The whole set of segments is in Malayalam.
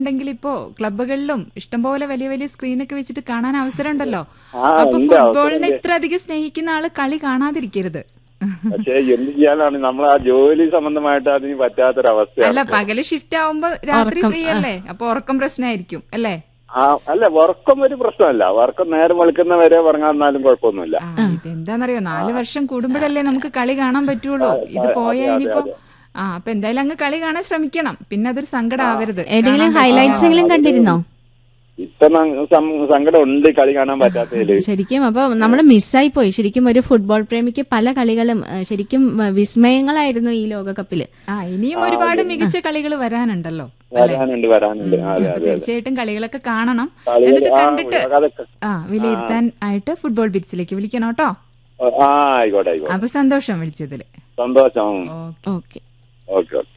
ഉണ്ടെങ്കിൽ ഇപ്പോ ക്ലബ്ബുകളിലും ഇഷ്ടംപോലെ വലിയ വലിയ സ്ക്രീനൊക്കെ വെച്ചിട്ട് കാണാൻ അവസരം ഉണ്ടല്ലോ ആ, അപ്പൊ ഉണ്ട്, ഫുട്ബോളിനെ അവസരമുണ്ട്. ഇത്ര അധികം സ്നേഹിക്കുന്ന ആള് കളി കാണാതിരിക്കരുത് പക്ഷെ എന്ത് ചെയ്യാനാണ് നമ്മൾ ആ ജോലി സംബന്ധമായിട്ട് അതിന് അല്ല പറ്റാത്തൊരവസ്ഥയാണ് പകല് ഷിഫ്റ്റ് ആവുമ്പോ രാത്രി ഉറക്കം, ഫ്രീ അല്ലേ അപ്പൊ ഉറക്കം പ്രശ്നമായിരിക്കും അല്ലേ ആ അല്ല വർക്കം ഒരു പ്രശ്നമല്ല വർക്കം നേരം വെളുക്കുന്ന വരെ ഉറങ്ങാന്നാലും കുഴപ്പമൊന്നുമില്ല ആ, ഇതെന്താന്നറിയോ നാല് വർഷം കൂടുമ്പോഴല്ലേ നമുക്ക് കളി കാണാൻ പറ്റുള്ളൂ ഇത് പോയാ അതെ, ഇനിയിപ്പോ അതെ. ആ അപ്പൊ എന്തായാലും അങ്ങ് കളി കാണാൻ ശ്രമിക്കണം പിന്നെ അതൊരു സങ്കടം ആവരുത് ഏതെങ്കിലും കാണാൻ ഹൈലൈറ്റ്സ് എങ്കിലും കണ്ടിരുന്നോ ഇപ്പൊ ന- സം- സങ്കടം ഉണ്ട് കളി കാണാൻ പറ്റാത്തതില് ശരിക്കും അപ്പൊ നമ്മൾ മിസ്സായി പോയി ശരിക്കും ഒരു ഫുട്ബോൾ പ്രേമിക്ക് പല കളികളും ഏഹ്, ശരിക്കും ഏഹ്, വിസ്മയങ്ങളായിരുന്നു ഈ ലോകകപ്പില് ആ ഇനിയും ഒരുപാട് മികച്ച കളികൾ വരാനുണ്ടല്ലോ അല്ലേ വരാനുണ്ട് വരാനുണ്ട് അതെ അപ്പൊ അതെ അതെ തീർച്ചയായിട്ടും കളികളൊക്കെ കാണണം കളികൾ എന്നിട്ട് ആ കണ്ടിട്ട് അതൊക്കെ ആ വിലയിരുത്താൻ ആയിട്ട് ഫുട്ബോൾ ബിറ്റ്സിലേക്ക് വിളിക്കണം കേട്ടോ ആ ആയിക്കോട്ടെ ആയിക്കോട്ടെ അപ്പൊ സന്തോഷം വിളിച്ചതില് സന്തോഷം ഓ ഓക്കെ ഓക്കെ ഓക്കെ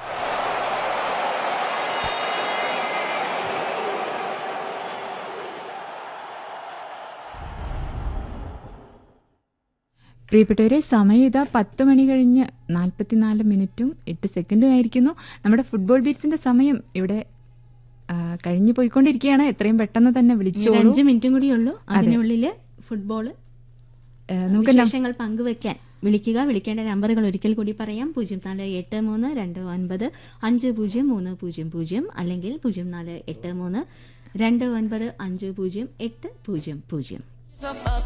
പ്രിയപ്പെട്ടവരെ സമയം ഇതാ പത്ത് മണി കഴിഞ്ഞ് നാൽപ്പത്തിനാല് മിനിറ്റും എട്ട് സെക്കൻഡും ആയിരിക്കുന്നു നമ്മുടെ ഫുട്ബോൾ ബീറ്റ്സിന്റെ സമയം ഇവിടെ ആ, കഴിഞ്ഞു പോയിക്കൊണ്ടിരിക്കുകയാണ് എത്രയും പെട്ടെന്ന് തന്നെ ഇനി ഒരു വിളിച്ചോളൂ അഞ്ച് മിനിറ്റും കൂടി ഉള്ളൂ അതിനുള്ളില് ഫുട്ബോൾ ഏ, നമുക്ക് നം- വിശേഷങ്ങൾ പങ്കുവെക്കാൻ വിളിക്കുക വിളിക്കേണ്ട നമ്പറുകൾ ഒരിക്കൽ കൂടി പറയാം പൂജ്യം നാല് എട്ട് മൂന്ന് രണ്ട് ഒൻപത് അഞ്ച് പൂജ്യം മൂന്ന് പൂജ്യം പൂജ്യം അല്ലെങ്കിൽ പൂജ്യം നാല് എട്ട് മൂന്ന് രണ്ട് ഒൻപത് അഞ്ച് പൂജ്യം എട്ട് പൂജ്യം പൂജ്യം